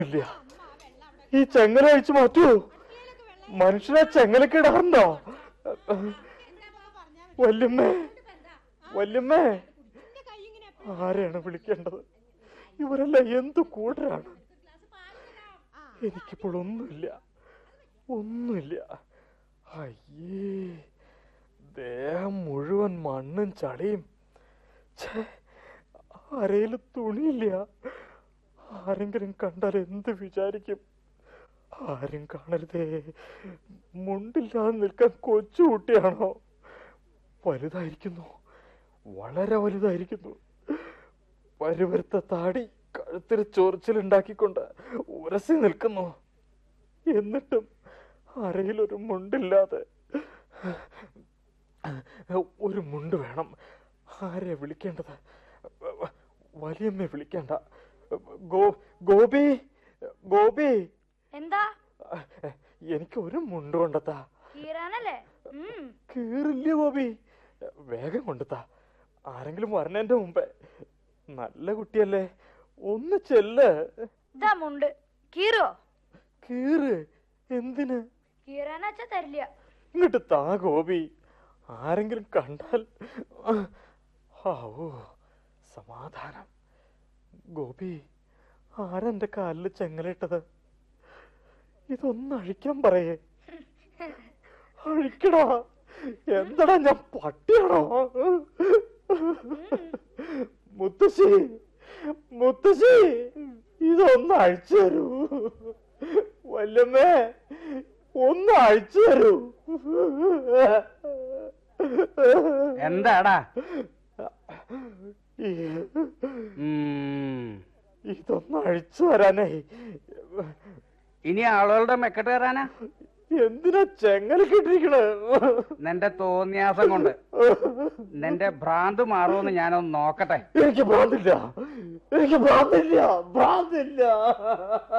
ഇല്ല ഈ ചെങ്ങല അഴിച്ചു മാറ്റൂ മനുഷ്യനെ ചെങ്ങലക്കിടാറുണ്ടോ വല്യമ്മേ വല്യമ്മേ ആരെയാണ് വിളിക്കേണ്ടത് ഇവരെല്ലാം എന്തു കൂട്ടരാണ് എനിക്കിപ്പോൾ ഒന്നുമില്ല ഒന്നുമില്ല അയ്യേ ദേഹം മുഴുവൻ മണ്ണും ചളിയും ഛേ അരയിൽ തുണിയില്ല ആരെങ്കിലും കണ്ടാൽ എന്ത് വിചാരിക്കും ആരും കാണരുതേ മുണ്ടില്ലാതെ നിൽക്കാൻ കൊച്ചു കുട്ടിയാണോ വലുതായിരിക്കുന്നു വളരെ വലുതായിരിക്കുന്നു പരുവരുത്ത താടി കഴുത്തിൽ ചൊറിച്ചിലുണ്ടാക്കിക്കൊണ്ട് ഉരസി നിൽക്കുന്നു എന്നിട്ടും അരയിലൊരു മുണ്ടില്ലാതെ ഒരു മുണ്ട് വേണം ആരെയാ വിളിക്കേണ്ടത് വലിയമ്മയെ വിളിക്കേണ്ട ഗോ ഗോപി ഗോപി എന്താ എനിക്ക് ഒരു മുണ്ട് കൊണ്ടെത്താ കീറാനല്ലേ ഉം കീറില്ല ഗോപി വേഗം കൊണ്ടെത്താ ആരെങ്കിലും വരണേന്റെ മുമ്പേ നല്ല കുട്ടിയല്ലേ ഒന്ന് ചെല്ല് ഇതാ മുണ്ട് കീറോ കീറ് എന്തിന് കീറാനച്ച തരില്ല ഇങ്ങോട്ട് താ ഗോപി ആരെങ്കിലും കണ്ടാൽ ആവോ സമാധാനം ഗോപി ആരെന്റെ കാലില് ചെങ്ങലിട്ടത് ഇതൊന്ന് അഴിക്കാൻ പറയേ അഴിക്കടാ എന്താടാ ഞാൻ പട്ടിയാണോ മുത്തശ്ശി മുത്തശ്ശി ഇതൊന്ന് അഴിച്ചു തരൂ വല്ലമ്മേ ഒന്ന് അഴിച്ചു തരൂ എന്താടാ ഈ ഉം. ഇതൊന്ന് അഴിച്ചു തരാനേ ഇനി ആളുകളുടെ മെക്കെട്ട് കയറാനാ എന്തിനാ ചെങ്ങല കിട്ടിരിക്കണ് നിന്റെ തോന്നിയാസം കൊണ്ട് നിന്റെ ഭ്രാന്ത് മാറുമെന്ന് ഞാനൊന്ന് നോക്കട്ടെ എനിക്ക് ഭ്രാന്തില്ല എനിക്ക് ഭ്രാന്തില്ല ഭ്രാന്തില്ല